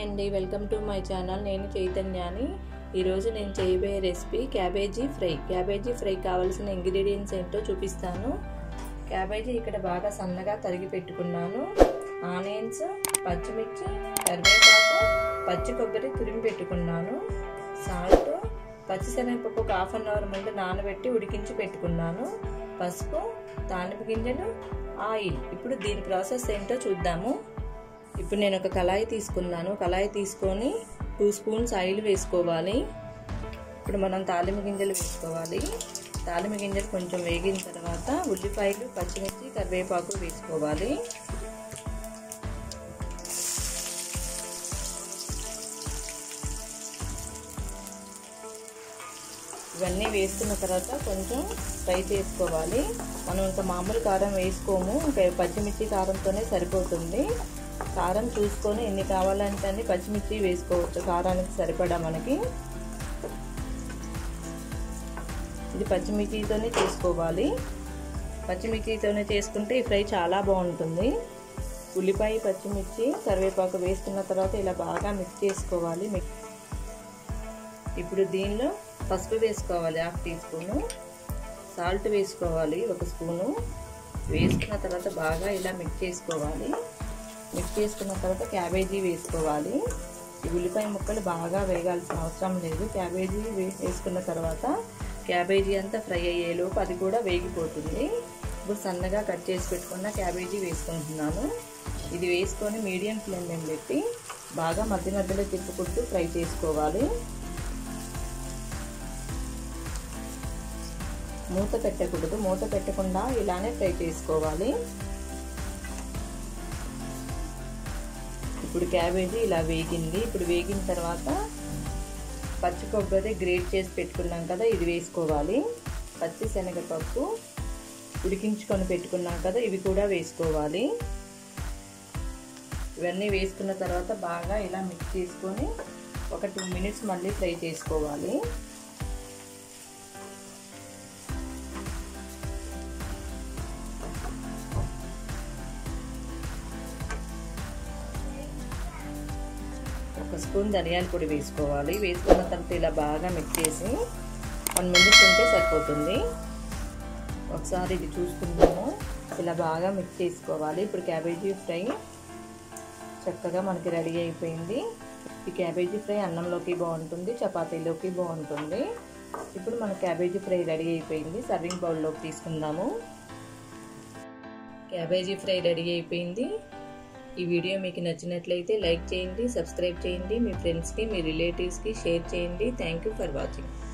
అండి welcome to my channel నేను చైతన్యాని ఈరోజు నేను చేయబోయే recipe cabbage fry cabbage fry కావాల్సిన ఇంగ్రీడియంట్స్ ఏంటో చూపిస్తాను క్యాబేజీ ఇక్కడ బాగా సన్నగా తరిగి పెట్టుకున్నాను ఆనియన్స్ పచ్చిమిర్చి కరివేపాకు పచ్చి కొబ్బరి తురిమి పెట్టుకున్నాను సాల్ట్ పచ్చిశనగపప్పు ఒక హాఫ్ అన్ అవర్ ముందు నానబెట్టి ఉడికించి పెట్టుకున్నాను పసుపు తాలింపు గింజలు ఆయిల్ ఇప్పుడు దీని ప్రాసెస్ ఏంటో చూద్దాము ఇప్పుడు నేను ఒక కళాయి తీసుకున్నాను కళాయి తీసుకొని టూ స్పూన్స్ ఆయిల్ వేసుకోవాలి ఇప్పుడు మనం తాలింపు గింజలు వేసుకోవాలి తాలింపు గింజలు కొంచెం వేగిన తర్వాత ఉల్లిపాయలు పచ్చిమిర్చి కరివేపాకు వేసుకోవాలి ఇవన్నీ వేసుకున్న తర్వాత కొంచెం ఫ్రై చేసుకోవాలి మనం ఇంకా మామూలు కారం వేసుకోము ఇంకా పచ్చిమిర్చి కారంతోనే సరిపోతుంది కారం చూసుకొని ఎన్ని కావాలంటే అన్ని పచ్చిమిర్చి వేసుకోవచ్చు కారానికి సరిపడా మనకి ఇది పచ్చిమిర్చితోనే చేసుకోవాలి పచ్చిమిర్చితోనే చేసుకుంటే ఈ ఫ్రై చాలా బాగుంటుంది ఉల్లిపాయ పచ్చిమిర్చి కరివేపాకు వేసుకున్న తర్వాత ఇలా బాగా మిక్స్ చేసుకోవాలి ఇప్పుడు దీనిలో పసుపు వేసుకోవాలి హాఫ్ టీ స్పూను సాల్ట్ వేసుకోవాలి ఒక స్పూను వేసుకున్న తర్వాత బాగా ఇలా మిక్స్ చేసుకోవాలి మిక్స్ చేసుకున్న తర్వాత క్యాబేజీ వేసుకోవాలి ఈ ఉల్లిపాయ ముక్కలు బాగా వేగాల్సిన అవసరం లేదు క్యాబేజీ వేసుకున్న తర్వాత క్యాబేజీ అంతా ఫ్రై అయ్యేలోపు అది కూడా వేగిపోతుంది ఇప్పుడు సన్నగా కట్ చేసి పెట్టుకున్న క్యాబేజీ వేసుకుంటున్నాను ఇది వేసుకొని మీడియం ఫ్లేమ్ మీద పెట్టి బాగా మధ్య మధ్యలో తిప్పుకుంటూ ఫ్రై చేసుకోవాలి మూత పెట్టకూడదు మూత పెట్టకుండా ఇలానే ఫ్రై చేసుకోవాలి ఇప్పుడు క్యాబేజీ ఇలా వేగింది ఇప్పుడు వేగిన తర్వాత పచ్చి కొబ్బరి గ్రేట్ చేసి పెట్టుకున్నాం కదా ఇది వేసుకోవాలి పచ్చి శనగపప్పు ఉడికించుకొని పెట్టుకున్నాం కదా ఇవి కూడా వేసుకోవాలి ఇవన్నీ వేసుకున్న తర్వాత బాగా ఇలా మిక్స్ చేసుకొని ఒక టూ మినిట్స్ మళ్ళీ ఫ్రై చేసుకోవాలి ఒక స్పూన్ ధనియాల పొడి వేసుకోవాలి వేసుకున్న తర్వాత ఇలా బాగా మిక్స్ చేసి వన్ మినిట్ ఉంటే సరిపోతుంది ఒకసారి ఇది చూసుకుందాము ఇలా బాగా మిక్స్ చేసుకోవాలి ఇప్పుడు క్యాబేజీ ఫ్రై చక్కగా మనకి రెడీ అయిపోయింది ఈ క్యాబేజీ ఫ్రై అన్నంలోకి బాగుంటుంది చపాతీలోకి బాగుంటుంది ఇప్పుడు మన క్యాబేజీ ఫ్రై రెడీ అయిపోయింది సర్వింగ్ బౌల్లోకి తీసుకుందాము క్యాబేజీ ఫ్రై రెడీ అయిపోయింది ఈ వీడియో మీకు నచ్చినట్లయితే లైక్ చేయండి సబ్స్క్రైబ్ చేయండి మీ ఫ్రెండ్స్కి మీ రిలేటివ్స్కి షేర్ చేయండి థ్యాంక్ యూ ఫర్ వాచింగ్